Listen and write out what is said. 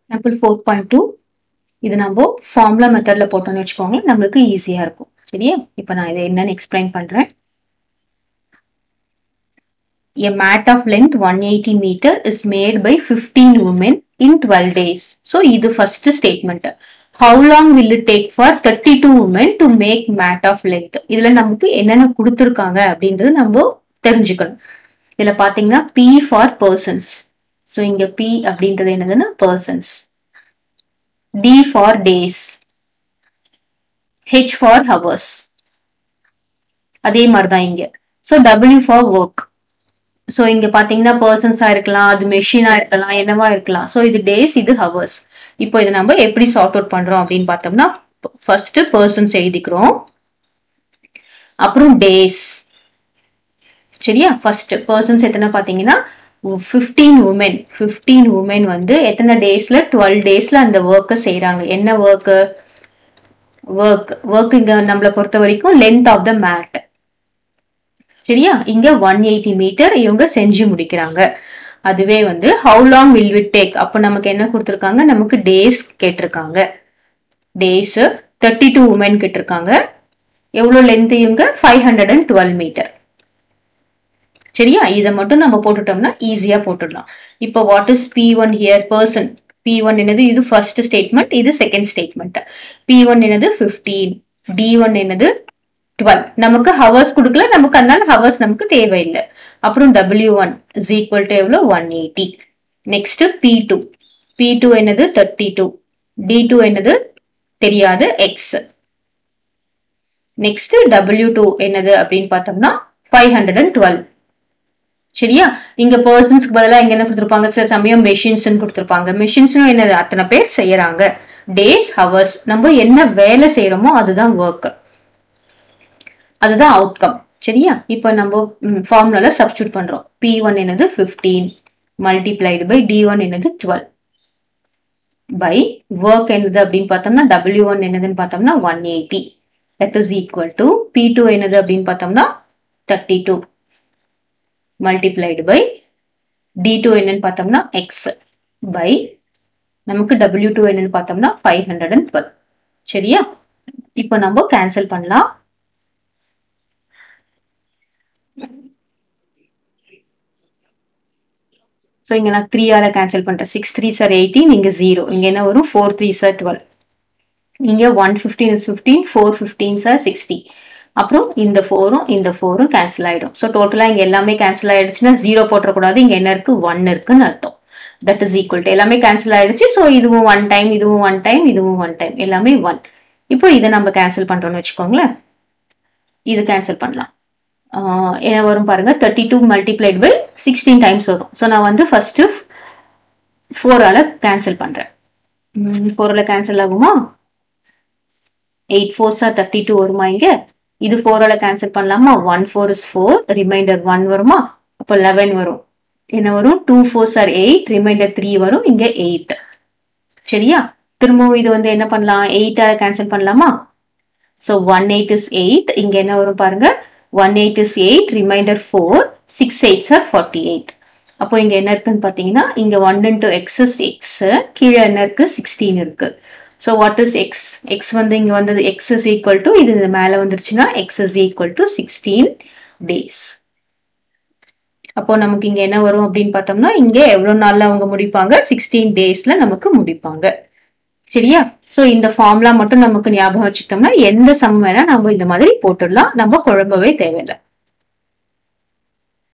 Example four point two இது நம்ம formula மெத்தடில் போட்டோம்னு வச்சுக்கோங்களேன் நம்மளுக்கு ஈஸியாக இருக்கும் சரியா இப்போ நான் இதை என்னன்னு எக்ஸ்பிளைன் பண்ணுறேன் A mat of length 180 meter is made by 15 women in 12 days. So, இது first statement. How long will it take for 32 women to make mat of length? இதுல நமக்கு என்னென்ன கொடுத்துருக்காங்க அப்படின்றது நம்ம தெரிஞ்சுக்கணும். இதுல பாத்தீங்கன்னா P for persons. So, இங்க P அப்படின்றது என்னதுன்னா persons. D for days. H for hours. அதே மாதிரி தான் இங்க. So, W for work. So இங்க பாத்தீங்கன்னா பர்சன்ஸா இருக்கலாம் அது மெஷினா இருக்கலாம் என்னவா இருக்கலாம் ஸோ இது டேஸ் இது ஹவர்ஸ் இப்போ இதை நம்ம எப்படி சார்ட் அவுட் பண்றோம் அப்படின்னு பார்த்தோம்னா ஃபர்ஸ்ட் பர்சன்ஸ் எழுதிக்கிறோம் அப்புறம் டேஸ் சரியா ஃபர்ஸ்ட் பர்சன்ஸ் எத்தனை பாத்தீங்கன்னா ஃபிஃப்டீன் உமன் ஃபிஃப்டீன் உமன் வந்து எத்தனை டேஸ்ல டுவெல் டேஸ்ல அந்த ஒர்க்கை செய்யறாங்க என்ன ஒர்க்கு ஒர்க் ஒர்க் இங்க நம்மளை பொறுத்த வரைக்கும் லென்த் ஆஃப் த மேட் சரியா இங்க ஒன் எயிட்டி மீட்டர் இவங்க செஞ்சு முடிக்கிறாங்க அதுவே வந்து how long will it take அப்போ நமக்கு என்ன கொடுத்துருக்காங்க நமக்கு டேஸ் கேட்டிருக்காங்க டேஸ் தேர்ட்டி டூ உமன் கேட்டிருக்காங்க எவ்வளோ லென்த் இவங்க five hundred and twelve meter சரியா இதை மட்டும் நம்ம போட்டுட்டோம்னா ஈஸியா போட்டுடலாம் இப்போ what is P one here person P one என்னது இது ஃபர்ஸ்ட் ஸ்டேட்மெண்ட் இது செகண்ட் ஸ்டேட்மெண்ட் பி ஒன் என்னது ஃபிஃப்டீன் டி ஒன் என்னது டுவெல் நமக்கு ஹவர்ஸ் கொடுக்கல நமக்கு அதனால ஹவர்ஸ் நமக்கு தேவையில்லை அப்புறம் W one is equal to எவ்வளோ one eighty next P two P two என்னது தேர்ட்டி டூ டி டூ என்னது தெரியாது எக்ஸ் நெக்ஸ்ட் டபிள்யூ டூ என்னது அப்படின்னு பார்த்தோம்னா ஃபைவ் ஹண்ட்ரட் அண்ட் டுவெல் சரியா இங்க பர்சன்ஸ்க்கு பதிலாக இங்க என்ன கொடுத்துருப்பாங்க சில சமயம் மெஷின்ஸ் கொடுத்துருப்பாங்க மெஷின்ஸ்னும் என்னது அத்தனை பேர் செய்யறாங்க டேஸ் ஹவர்ஸ் நம்ம என்ன வேலை செய்யறோமோ அதுதான் ஒர்க் அதுதான் அவுட்கம் சரியா இப்போ நம்ம ஃபார்முலால சப்ஸ்டியூட் பண்றோம் பி ஒன் என்னது fifteen multiplied by T one என்னது டுவெல் பை ஒர்க் என்னது அப்படின்னு பார்த்தோம்னா டபிள்யூ ஒன் என்னதுன்னு பார்த்தோம்னா one eighty that is equal to P two என்னது அப்படின்னு பார்த்தோம்னா thirty two multiplied by T two என்னன்னு பார்த்தோம்னா எக்ஸ் பை நமக்கு டபிள்யூ டூ என்னன்னு பார்த்தோம்னா ஃபைவ் ஹண்ட்ரட் அண்ட் டுவெல் சரியா இப்போ நம்ம கேன்சல் பண்ணலாம் ஸோ இங்கே நான் த்ரீயால கேன்சல் பண்ணுறேன் சிக்ஸ் த்ரீ சார் எயிட்டீன் இங்கே ஜீரோ இங்கே என்ன வரும் ஃபோர் த்ரீ சார் டுவெல் இங்கே one fifteen is fifteen four fifteen are sixty அப்புறம் இந்த ஃபோரும் இந்த ஃபோரும் கேன்சல் ஆகிடும் ஸோ டோட்டலாக இங்கே எல்லாமே கேன்சல் ஆகிடுச்சுன்னா ஜீரோ போட்டக்கூடாது இங்கே என்ன இருக்குது ஒன் இருக்குன்னு அர்த்தம் தட் இஸ் ஈக்குவல் டு எல்லாமே கேன்சல் ஆகிடுச்சு ஸோ இதுவும் ஒன் டைம் இதுவும் ஒன் டைம் இதுவும் ஒன் டைம் எல்லாமே ஒன் இப்போ இதை நம்ம கேன்சல் பண்ணுறோம்னு வச்சுக்கோங்களேன் இது கேன்சல் பண்ணலாம் என்ன வரும் பாருங்க thirty two multiplied by sixteen times வரும் ஸோ நான் வந்து ஃபர்ஸ்ட் ஃபோரால கேன்சல் பண்றேன் ஃபோரில் கேன்சல் ஆகுமா eight four are thirty two வருமா இங்க இது ஃபோரால கேன்சல் பண்ணலாமா one four is four remainder one வருமா அப்போ லெவன் வரும் என்ன வரும் two four are eight remainder three வரும் இங்க எயிட் சரியா திரும்பவும் இது வந்து என்ன பண்ணலாம் எயிட்டால கேன்சல் பண்ணலாமா so one eight is eight இங்க என்ன வரும் பாருங்க one eight is eight remainder four six eight are forty eight அப்போ இங்க என்ன இருக்குன்னு பாத்தீங்கன்னா இங்க one into X is X கீழே என்ன இருக்கு சிக்ஸ்டீன் இருக்கு so what is X X வந்து இங்க வந்தது எக்ஸ் இஸ் ஈக்குவல் டு இது இந்த மேல வந்துருச்சுன்னா X is equal to sixteen days அப்போ நமக்கு இங்க என்ன வரும் அப்படின்னு பார்த்தோம்னா இங்க எவ்வளவு நாள்ல அவங்க முடிப்பாங்க சிக்ஸ்டீன் டேஸ்ல நமக்கு முடிப்பாங்க சரியா சோ இந்த ஃபார்முலா மட்டும் நமக்கு ஞாபகம் வச்சுக்கிட்டோம்னா எந்த சம் வேணா நம்ம இந்த மாதிரி போட்டுடலாம் நம்ம குழம்பவே தேவையில்லை